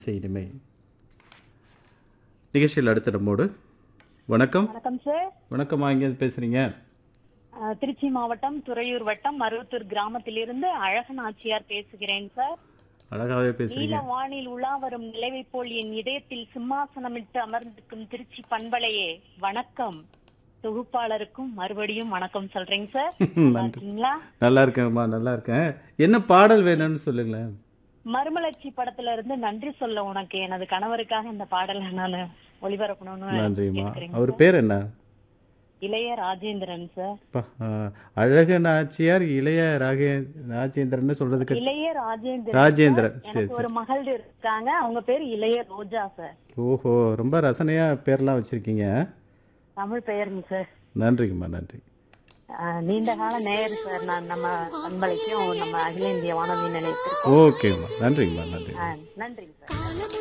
செய்திமை நிகழ்ச்சியில் அடுத்த நம்மோடு வணக்கம் வணக்கம் சார் வணக்கம்மா எங்கேருந்து பேசுறீங்க அஹ், திருச்சி மாவட்டம் துறையூர் வட்டம் மருவத்தூர் கிராமத்திலிருந்து அழகன் ஆச்சியார் பேசுகிறேன் சார் அழகாவே பேசுறீங்க நீல வானில் உலா வரும் நிலவை போல் என் இதயத்தில் சிம்மாசனமிட்டு அமர்ந்திருக்கும் திருச்சி பண்பலையே வணக்கம் தொகுப்பாளருக்கும் மறுபடியும் வணக்கம் சொல்றேங்க சார் நல்லா இருக்கீங்களா நல்லா இருக்கேன்மா நல்லா இருக்கேன் என்ன பாடல் வேணும்னு சொல்லுங்களேன் மறுமலர்ச்சி படத்துல இருந்து நன்றி சொல்ல உனக்கு எனது கணவருக்காக இந்த பாடலை நான் ஒளிபரப்பணும்னு நன்றிம்மா கேட்கிறேங்க. அவர் பேர் என்ன இளைய ராஜேந்திரன் சார் அப்பா, ஆ, அழகு நாச்சியார் இளைய ராகே ராஜேந்திரன் சொல்றதுக்கு இளைய ராஜேந்திரன் ராஜேந்திரன் சரி எனக்கு ஒரு மகள் இருக்காங்க அவங்க பேர் இளைய ரோஜா சார் ஓஹோ ரொம்ப ரசனையா பேர்லாம் வச்சிருக்கீங்க தமிழ் பெயருங்க சார் நன்றிங்கம்மா நன்றி அஹ் நீண்ட கால நேயர் சார் நான் நம்ம அன்பளிக்கும் நம்ம அகில இந்திய வானொலி நிலையத்திற்கும் ஓகேம்மா நன்றிங்கம்மா நன்றி அஹ் நன்றிங்க சார்